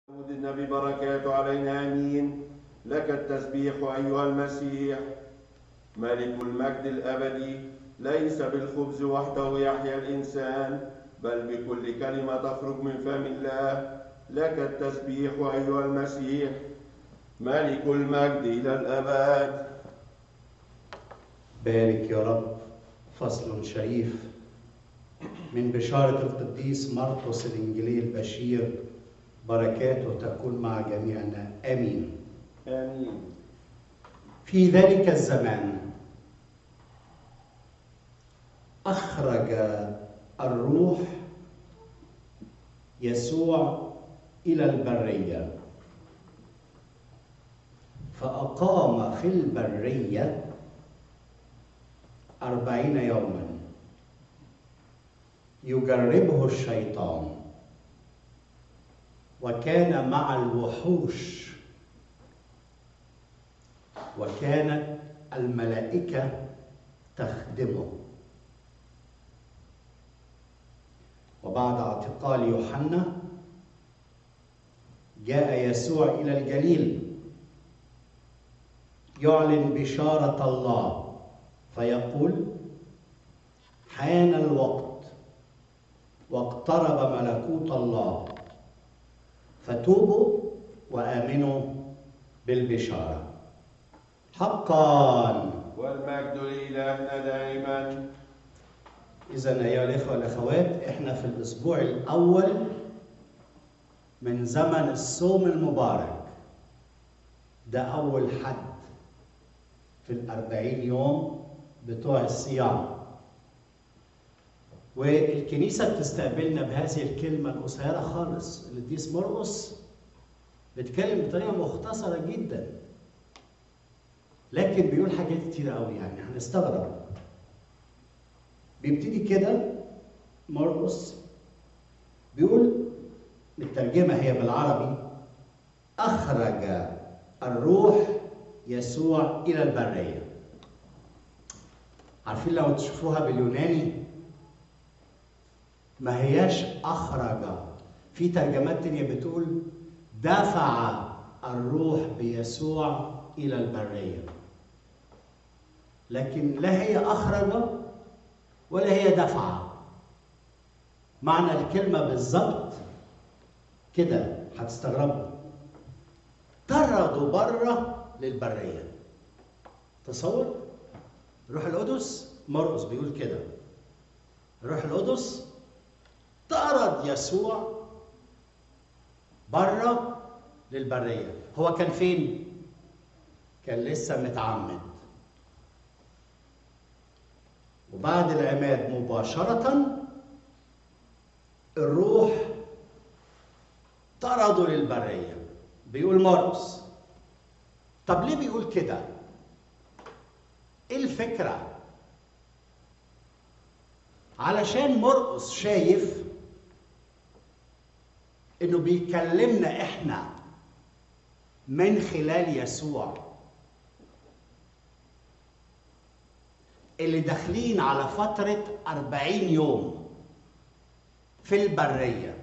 داود النبي بركاته علينا امين لك التسبيح ايها المسيح ملك المجد الابدي ليس بالخبز وحده يحيا الانسان بل بكل كلمه تخرج من فم الله لك التسبيح ايها المسيح ملك المجد الى الابد بارك يا رب فصل شريف من بشارة القديس مرقس الإنجيلي البشير بركاته تكون مع جميعنا آمين امين في ذلك الزمان أخرج الروح يسوع إلى البرية فأقام في البرية أربعين يوما يجربه الشيطان وكان مع الوحوش وكانت الملائكة تخدمه وبعد اعتقال يوحنا جاء يسوع إلى الجليل يعلن بشارة الله فيقول حان الوقت واقترب ملكوت الله فتوبوا وآمنوا بالبشارة حقا والمجد لالهنا دائما إذا أيها الإخوة والأخوات إحنا في الأسبوع الأول من زمن الصوم المبارك ده أول حد في الأربعين يوم بتوع الصيام والكنيسة بتستقبلنا بهذه الكلمة القصيرة خالص القديس مرقس بيتكلم بطريقة مختصرة جدا لكن بيقول حاجات كتير قوي يعني هنستغرب بيبتدي كده مرقس بيقول الترجمة هي بالعربي أخرج الروح يسوع إلى البرية عارفين لو تشوفوها باليوناني ما هياش أخرج في ترجمات تانية بتقول دفع الروح بيسوع إلى البرية لكن لا هي أخرج ولا هي دفع معنى الكلمة بالظبط كده هتستغربوا طردوا بره للبرية تصور روح القدس مرقس بيقول كده روح القدس طرد يسوع بره للبرية هو كان فين؟ كان لسه متعمد وبعد العماد مباشرة الروح طردوا للبرية بيقول مرقس طب ليه بيقول كده؟ ايه الفكرة؟ علشان مرقس شايف انه بيكلمنا احنا من خلال يسوع اللي داخلين على فترة أربعين يوم في البرية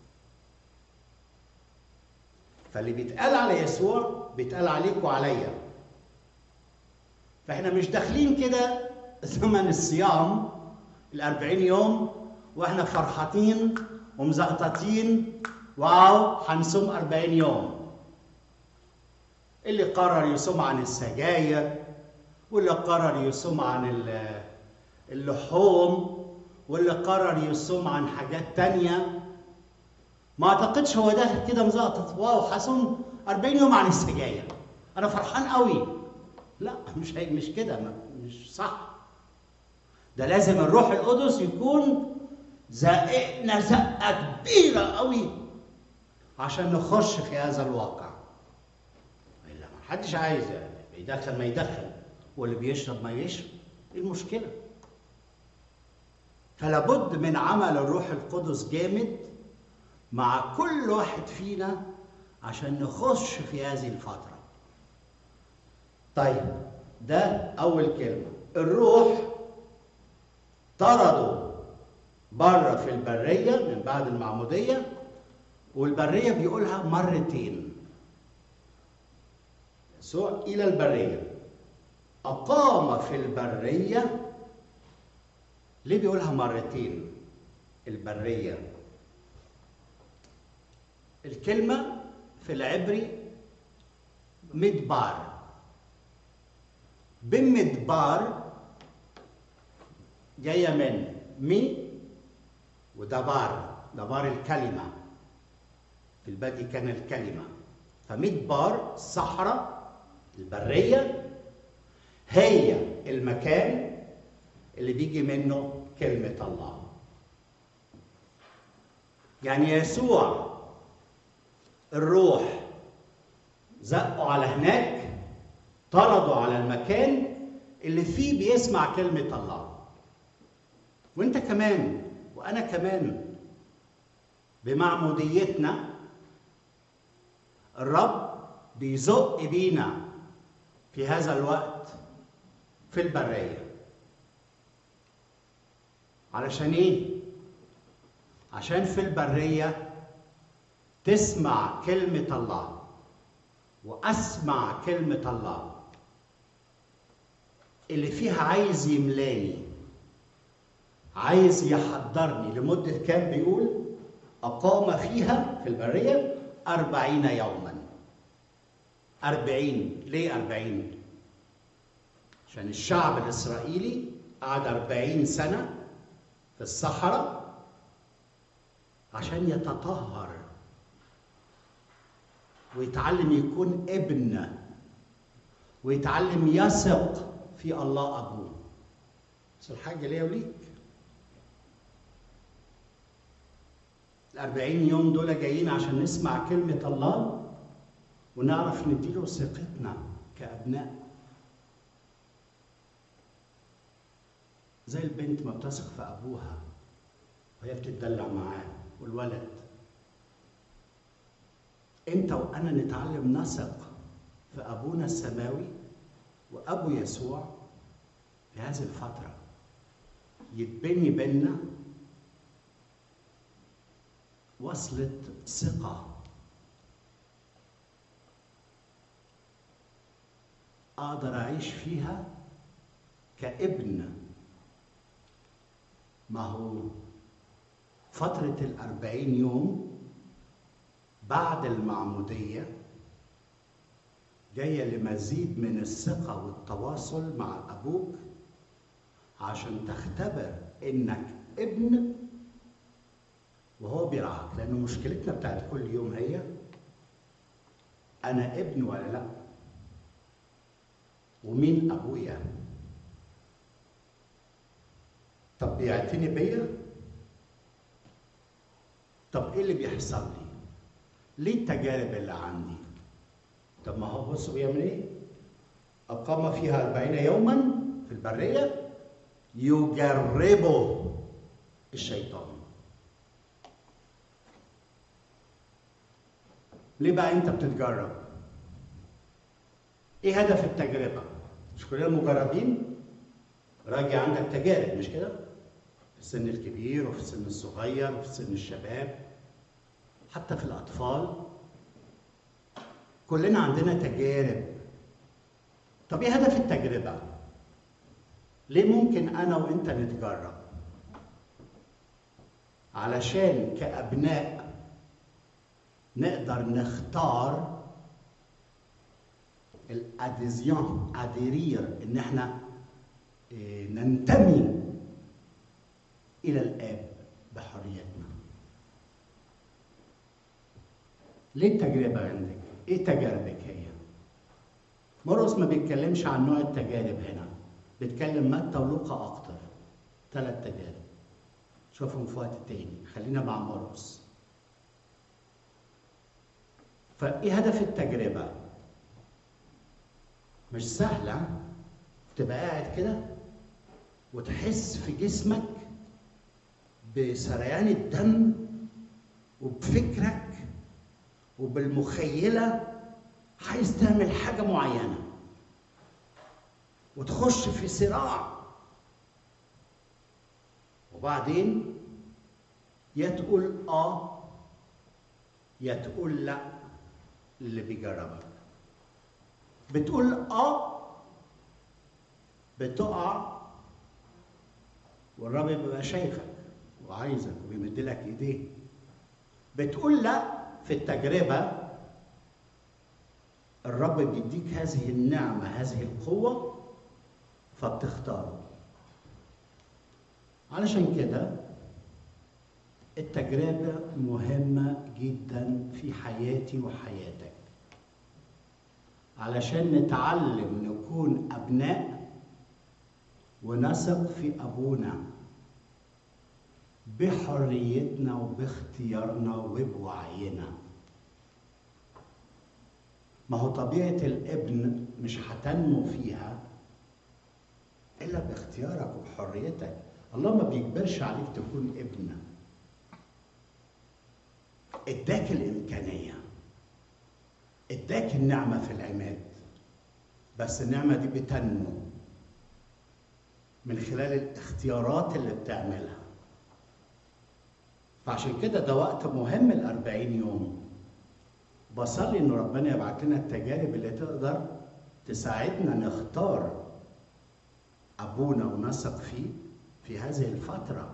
فاللي بيتقال على يسوع بيتقال عليك وعليا فاحنا مش داخلين كده زمن الصيام الأربعين يوم واحنا فرحانين ومزقططين واو هنصوم أربعين يوم اللي قرر يصوم عن السجاير واللي قرر يصوم عن اللحوم واللي قرر يصوم عن حاجات تانية ما اعتقدش هو ده كده مزقطط واو هصوم 40 يوم عن السجاير انا فرحان قوي لا مش هي مش كده مش صح ده لازم الروح القدس يكون زقنا زقه كبيره قوي عشان نخش في هذا الواقع الا ما حدش عايز يدخل ما يدخل واللي بيشرب ما يشرب ايه المشكله فلابد من عمل الروح القدس جامد مع كل واحد فينا عشان نخش في هذه الفتره طيب ده اول كلمه الروح طردوا بره في البريه من بعد المعموديه والبرية بيقولها مرتين يسوع إلى البرية أقام في البرية ليه بيقولها مرتين البرية الكلمة في العبري مدبار بمدبار جاية من مي ودبار دبار الكلمة في البدء كان الكلمة فمدبار الصحراء البرية هي المكان اللي بيجي منه كلمة الله يعني يسوع الروح زقوا على هناك طردوا على المكان اللي فيه بيسمع كلمة الله وانت كمان وانا كمان بمعموديتنا الرب بيزق بينا في هذا الوقت في البرية علشان ايه؟ عشان في البرية تسمع كلمة الله وأسمع كلمة الله اللي فيها عايز يملاني عايز يحضرني لمدة كام بيقول أقام فيها في البرية أربعين يوما أربعين ليه أربعين عشان الشعب الإسرائيلي قعد أربعين سنة في الصحراء عشان يتطهر ويتعلم يكون ابن ويتعلم يثق في الله أبوه بس الحاجة ليا وليك الأربعين يوم دول جايين عشان نسمع كلمة الله ونعرف نديله ثقتنا كأبناء زي البنت ما بتثق في أبوها وهي بتتدلع معاه والولد انت وانا نتعلم نثق في ابونا السماوي وابو يسوع في هذه الفتره يتبني بينا وصلة ثقة أقدر أعيش فيها كابن ما هو فترة الأربعين يوم بعد المعمودية جاية لمزيد من الثقة والتواصل مع أبوك عشان تختبر إنك ابن وهو بيرعاك لأنه مشكلتنا بتاعت كل يوم هي أنا ابن ولا لأ ومين أبويا طب بيعتني بيا طب ايه اللي بيحصل لي ليه التجارب اللي عندي طب ما هو بصوا بيعمل ايه اقام فيها أربعين يوما في البريه يجربه الشيطان ليه بقى انت بتتجرب ايه هدف التجربه مش كلنا مجربين راجع عندك تجارب مش كده في السن الكبير وفي السن الصغير وفي سن الشباب حتى في الاطفال كلنا عندنا تجارب طب ايه هدف التجربه ليه ممكن انا وانت نتجرب علشان كابناء نقدر نختار الاديزيون اديرير ان احنا إيه، ننتمي الى الاب بحريتنا ليه التجربه عندك ايه تجاربك هي مرقس ما بيتكلمش عن نوع التجارب هنا بيتكلم متى ولوقا اكتر ثلاث تجارب شوفهم في وقت تاني خلينا مع مرقس فايه هدف التجربه مش سهله تبقى قاعد كده وتحس في جسمك بسريان الدم وبفكرك وبالمخيلة عايز تعمل حاجة معينة وتخش في صراع وبعدين يا تقول اه يا تقول لا للي بيجربك بتقول اه بتقع والرب بيبقى شايفك وعايزك وبيمد لك ايديه بتقول لا في التجربه الرب بيديك هذه النعمه هذه القوه فبتختاره علشان كده التجربه مهمه جدا في حياتي وحياتك علشان نتعلم نكون ابناء ونثق في ابونا بحريتنا وباختيارنا وبوعينا ما هو طبيعه الابن مش هتنمو فيها الا باختيارك وبحريتك الله ما بيجبرش عليك تكون ابن اداك الامكانيه اداك النعمه في العماد بس النعمه دي بتنمو من خلال الاختيارات اللي بتعملها فعشان كده ده وقت مهم الأربعين يوم بصلي إن ربنا يبعت لنا التجارب اللي تقدر تساعدنا نختار أبونا ونثق فيه في هذه الفترة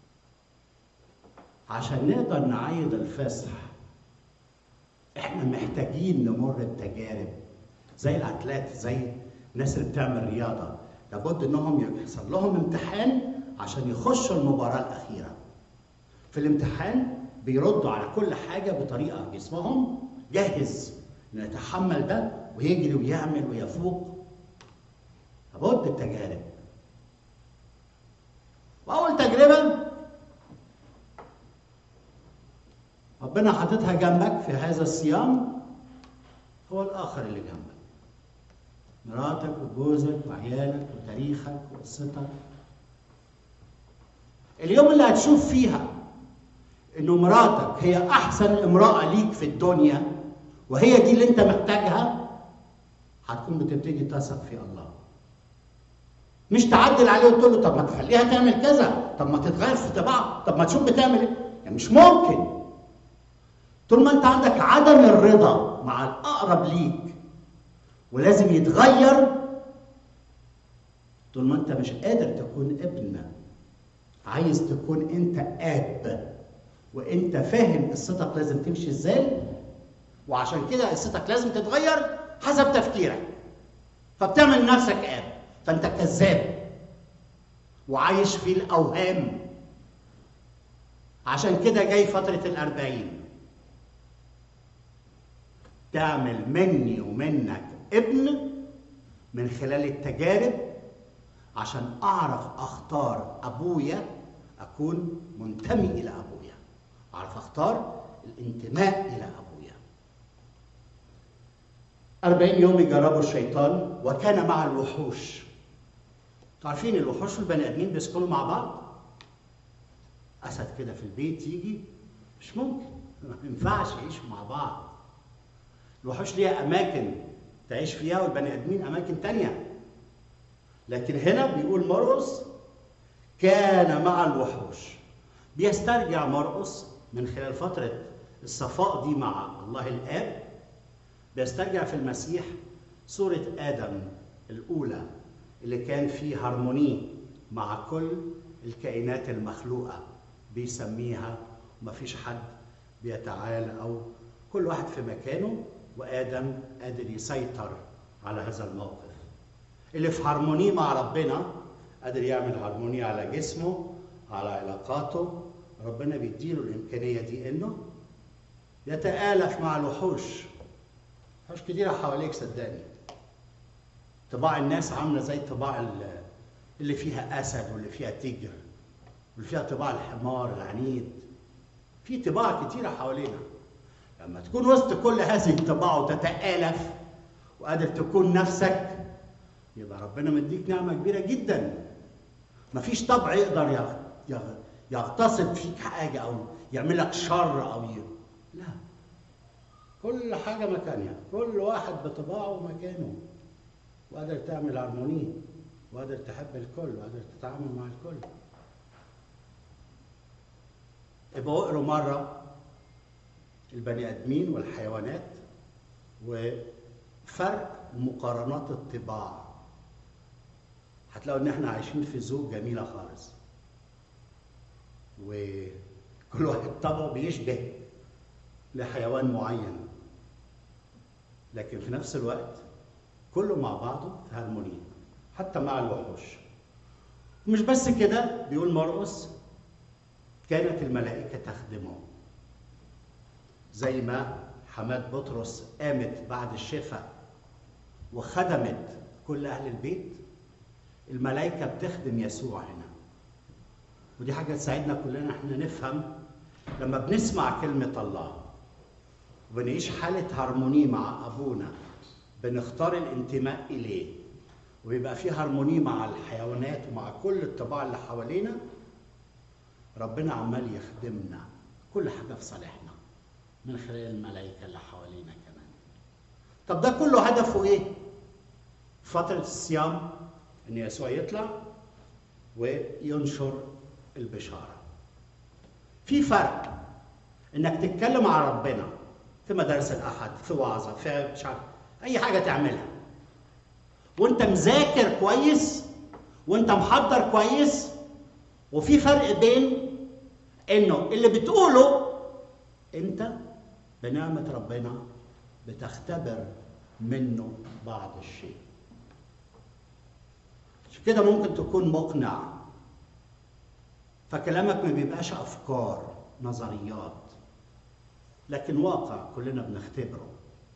عشان نقدر نعيد الفصح احنا محتاجين نمر التجارب زي الاتلات زي الناس اللي بتعمل رياضه لابد انهم يحصل لهم امتحان عشان يخشوا المباراه الاخيره في الامتحان بيردوا على كل حاجه بطريقه جسمهم جاهز انه يتحمل ده ويجري ويعمل ويفوق لابد التجارب واول تجربه ربنا حاططها جنبك في هذا الصيام هو الاخر اللي جنبك مراتك وجوزك وعيالك وتاريخك وقصتك اليوم اللي هتشوف فيها انه مراتك هي احسن امراه ليك في الدنيا وهي دي اللي انت محتاجها هتكون بتبتدي تثق في الله مش تعدل عليه وتقول له طب ما تخليها تعمل كذا طب ما تتغير في طباعها طب ما تشوف بتعمل ايه يعني مش ممكن طول ما انت عندك عدم الرضا مع الاقرب ليك ولازم يتغير طول ما انت مش قادر تكون ابن عايز تكون انت اب وانت فاهم قصتك لازم تمشي ازاي وعشان كده قصتك لازم تتغير حسب تفكيرك فبتعمل نفسك اب فانت كذاب وعايش في الاوهام عشان كده جاي فتره الاربعين تعمل مني ومنك ابن من خلال التجارب عشان اعرف اختار ابويا اكون منتمي الى ابويا اعرف اختار الانتماء الى ابويا أربعين يوم يجربوا الشيطان وكان مع الوحوش عارفين الوحوش والبني ادمين بيسكنوا مع بعض اسد كده في البيت يجي مش ممكن ما ينفعش يعيشوا مع بعض الوحوش ليها اماكن تعيش فيها والبني ادمين اماكن تانية لكن هنا بيقول مرقس كان مع الوحوش بيسترجع مرقس من خلال فترة الصفاء دي مع الله الآب بيسترجع في المسيح صورة آدم الأولى اللي كان فيه هارموني مع كل الكائنات المخلوقة بيسميها ومفيش حد بيتعالى أو كل واحد في مكانه وادم قادر يسيطر على هذا الموقف اللي في هارموني مع ربنا قادر يعمل هارموني على جسمه على علاقاته ربنا بيديله الامكانيه دي انه يتالف مع الوحوش وحوش كتيره حواليك صدقني طباع الناس عامله زي طباع اللي فيها اسد واللي فيها تيجر واللي فيها طباع الحمار العنيد في طباع كتيره حوالينا لما تكون وسط كل هذه الطباع وتتآلف وقادر تكون نفسك يبقى ربنا مديك نعمة كبيرة جدا مفيش طبع يقدر يغتصب فيك حاجة أو يعمل لك شر أو ي... لا كل حاجة مكانها كل واحد بطباعه ومكانه وقادر تعمل هارموني وقادر تحب الكل وقادر تتعامل مع الكل يبقى اقروا مرة البني ادمين والحيوانات وفرق ومقارنات الطباع هتلاقوا ان احنا عايشين في ذوق جميله خالص وكل واحد طبعه بيشبه لحيوان معين لكن في نفس الوقت كله مع بعضه في هارمونيا حتى مع الوحوش مش بس كده بيقول مرقس كانت الملائكة تخدمه زي ما حماد بطرس قامت بعد الشفاء وخدمت كل أهل البيت الملائكة بتخدم يسوع هنا ودي حاجة تساعدنا كلنا احنا نفهم لما بنسمع كلمة الله وبنعيش حالة هارموني مع أبونا بنختار الانتماء إليه ويبقى في هارموني مع الحيوانات ومع كل الطباع اللي حوالينا ربنا عمال يخدمنا كل حاجة في صالحنا من خلال الملائكة اللي حوالينا كمان طب ده كله هدفه ايه؟ فترة الصيام ان يسوع يطلع وينشر البشارة في فرق انك تتكلم على ربنا في مدارس الاحد في وعظة في مش عارف اي حاجة تعملها وانت مذاكر كويس وانت محضر كويس وفي فرق بين انه اللي بتقوله انت بنعمة ربنا بتختبر منه بعض الشيء عشان كده ممكن تكون مقنع فكلامك ما بيبقاش افكار نظريات لكن واقع كلنا بنختبره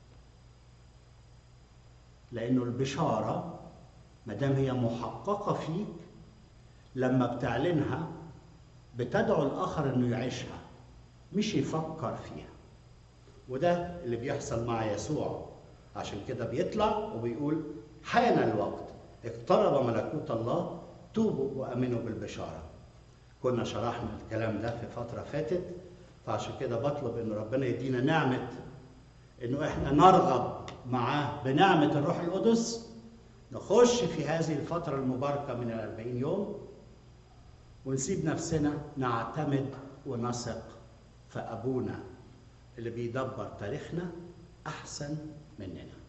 لانه البشاره ما دام هي محققه فيك لما بتعلنها بتدعو الاخر انه يعيشها مش يفكر فيها وده اللي بيحصل مع يسوع عشان كده بيطلع وبيقول حان الوقت اقترب ملكوت الله توبوا وامنوا بالبشاره كنا شرحنا الكلام ده في فتره فاتت فعشان كده بطلب ان ربنا يدينا نعمه انه احنا نرغب معاه بنعمه الروح القدس نخش في هذه الفتره المباركه من الأربعين يوم ونسيب نفسنا نعتمد ونثق في ابونا اللي بيدبر تاريخنا احسن مننا